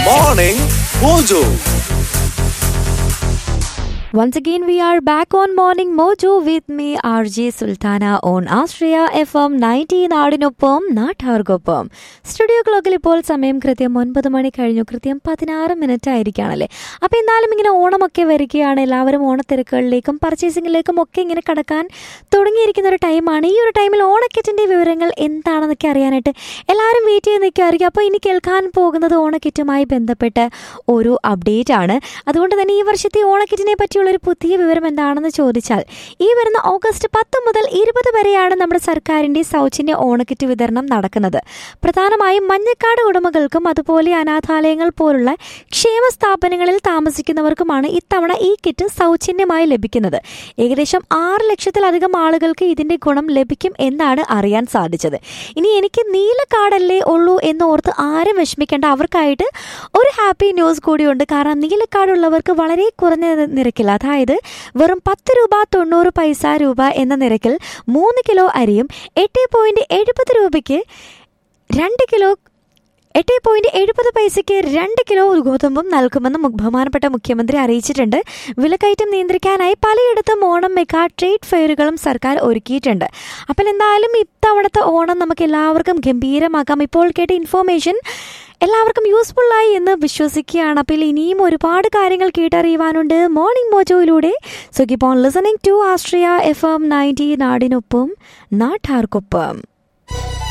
Morning Mojo. Once again, we are back on Morning Mojo with me, RJ Sultana, on Austria FM 90 നാടിനൊപ്പം നാട്ടാർക്കൊപ്പം studio ക്ലോക്കിൽ ഇപ്പോൾ സമയം കൃത്യം ഒൻപത് മണി കഴിഞ്ഞു കൃത്യം പതിനാറ് മിനിറ്റ് ആയിരിക്കുകയാണല്ലേ അപ്പോൾ എന്നാലും ഇങ്ങനെ ഓണമൊക്കെ വരികയാണ് എല്ലാവരും ഓണത്തിരക്കുകളിലേക്കും പർച്ചേസിങ്ങിലേക്കും ഒക്കെ ഇങ്ങനെ കടക്കാൻ തുടങ്ങിയിരിക്കുന്ന ഒരു ടൈമാണ് ഈ ഒരു ടൈമിൽ ഓണക്കിറ്റിൻ്റെ വിവരങ്ങൾ എന്താണെന്നൊക്കെ അറിയാനായിട്ട് എല്ലാവരും വെയിറ്റ് ചെയ്ത് നിൽക്കുമായിരിക്കും അപ്പോൾ ഇനി കേൾക്കാൻ പോകുന്നത് ഓണക്കിറ്റുമായി ബന്ധപ്പെട്ട് ഒരു അപ്ഡേറ്റ് ആണ് അതുകൊണ്ട് തന്നെ ഈ വർഷത്തെ ഓണക്കിറ്റിനെ പറ്റിയുള്ള ഒരു പുതിയ വിവരം എന്താണെന്ന് ചോദിച്ചാൽ ഈ വരുന്ന ഓഗസ്റ്റ് പത്ത് മുതൽ ഇരുപത് വരെയാണ് നമ്മുടെ സർക്കാരിൻ്റെ സൗജന്യ ഓണക്കിറ്റ് വിതരണം നടക്കുന്നത് പ്രധാനമായും മഞ്ഞക്കാട് ഉടമകൾക്കും അതുപോലെ അനാഥാലയങ്ങൾ പോലുള്ള ക്ഷേമ സ്ഥാപനങ്ങളിൽ താമസിക്കുന്നവർക്കുമാണ് ഇത്തവണ ഈ കിറ്റ് സൗജന്യമായി ലഭിക്കുന്നത് ഏകദേശം ആറ് ലക്ഷത്തിലധികം ആളുകൾക്ക് ഇതിന്റെ ഗുണം ലഭിക്കും എന്നാണ് അറിയാൻ സാധിച്ചത് ഇനി എനിക്ക് നീല കാർഡല്ലേ ഉള്ളൂ എന്ന് ഓർത്ത് ആരും വിഷമിക്കേണ്ട അവർക്കായിട്ട് ഒരു ഹാപ്പി ന്യൂസ് കൂടിയുണ്ട് കാരണം നീല കാർഡ് ഉള്ളവർക്ക് വളരെ കുറഞ്ഞ നിരക്കിൽ അതായത് വെറും പത്ത് രൂപ തൊണ്ണൂറ് പൈസ രൂപ എന്ന നിരക്കിൽ മൂന്ന് കിലോ അരിയും എട്ട് പോയിന്റ് എഴുപത് രൂപയ്ക്ക് രണ്ട് കിലോ എട്ട് പോയിന്റ് എഴുപത് പൈസയ്ക്ക് രണ്ട് കിലോ ഗോതമ്പും നൽകുമെന്ന് മു- ബഹുമാനപ്പെട്ട മുഖ്യമന്ത്രി അറിയിച്ചിട്ടുണ്ട് വിലക്കയറ്റം നിയന്ത്രിക്കാനായി പലയിടത്തും ഓണം മെഗാ ട്രേഡ് ഫെയറുകളും സർക്കാർ ഒരുക്കിയിട്ടുണ്ട് അപ്പോൾ എന്തായാലും ഇത്തവണത്തെ ഓണം നമുക്ക് എല്ലാവർക്കും ഗംഭീരമാക്കാം ഇപ്പോൾ കേട്ട ഇൻഫോർമേഷൻ എല്ലാവർക്കും യൂസ്ഫുള്ളായി എന്ന് വിശ്വസിക്കുകയാണ് അപ്പോൾ ഇനിയും ഒരുപാട് കാര്യങ്ങൾ കേട്ടറിയുവാനുണ്ട് മോർണിംഗ് മോജോയിലൂടെ so keep on listening to Austria F M ninety നാടിനൊപ്പം നാട്ടാർക്കൊപ്പം